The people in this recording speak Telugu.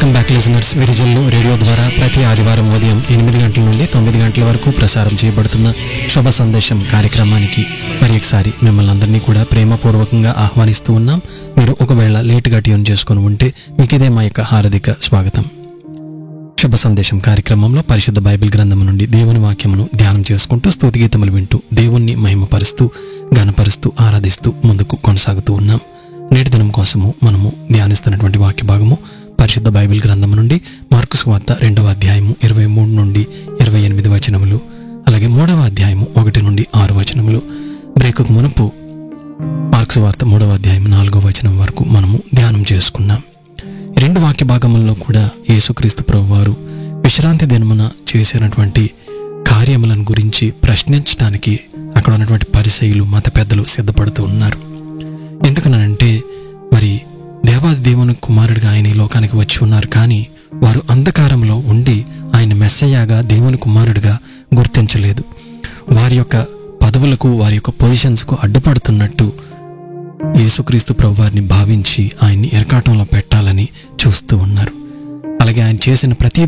welcome back listeners Virijallu radio ద్వారా ప్రతి ఆదివారం ఉదయం ఎనిమిది గంటల నుండి తొమ్మిది గంటల వరకు ప్రసారం చేయబడుతున్న శుభ సందేశం కార్యక్రమానికి మరి ఒకసారి మిమ్మల్ని అందరినీ కూడా ప్రేమపూర్వకంగా ఆహ్వానిస్తూ ఉన్నాం మీరు ఒకవేళ లేటుగా ట్యూన్ చేసుకొని ఉంటే మీకు ఇదే మా యొక్క హార్దిక స్వాగతం శుభ సందేశం కార్యక్రమంలో పరిశుద్ధ బైబిల్ గ్రంథం నుండి దేవుని వాక్యమును ధ్యానం చేసుకుంటూ స్తుతి గీతములు వింటూ దేవుణ్ణి మహిమపరుస్తూ గణపరుస్తూ ఆరాధిస్తూ ముందుకు కొనసాగుతూ ఉన్నాం నేటి దినం కోసము మనము ధ్యానిస్తున్నటువంటి వాక్య భాగము పరిశుద్ధ బైబిల్ గ్రంథం నుండి మార్కు వార్త రెండవ అధ్యాయము ఇరవై మూడు నుండి ఇరవై ఎనిమిది వచనములు అలాగే మూడవ అధ్యాయము ఒకటి నుండి ఆరు వచనములు బ్రేకుకు మునుపు మార్క్స్ వార్త మూడవ అధ్యాయం నాలుగవ వచనం వరకు మనము ధ్యానం చేసుకున్నాం ఈ రెండు వాక్య భాగముల్లో కూడా యేసుక్రీస్తు ప్రభు వారు విశ్రాంతి దినమున చేసినటువంటి కార్యములను గురించి ప్రశ్నించడానికి అక్కడ ఉన్నటువంటి పరిసయులు మత పెద్దలు సిద్ధపడుతూ ఉన్నారు ఎందుకనంటే మరి దేవాది దేవుని కుమారుడిగా ఆయన ఈ లోకానికి వచ్చి ఉన్నారు కానీ వారు అంధకారంలో ఉండి ఆయన మెస్సయ్యాగా దేవుని కుమారుడిగా గుర్తించలేదు వారి యొక్క పదవులకు వారి యొక్క పొజిషన్స్కు అడ్డుపడుతున్నట్టు యేసుక్రీస్తు ప్రభు వారిని భావించి ఆయన్ని ఎరకాటంలో పెట్టాలని చూస్తూ ఉన్నారు అలాగే ఆయన చేసిన ప్రతి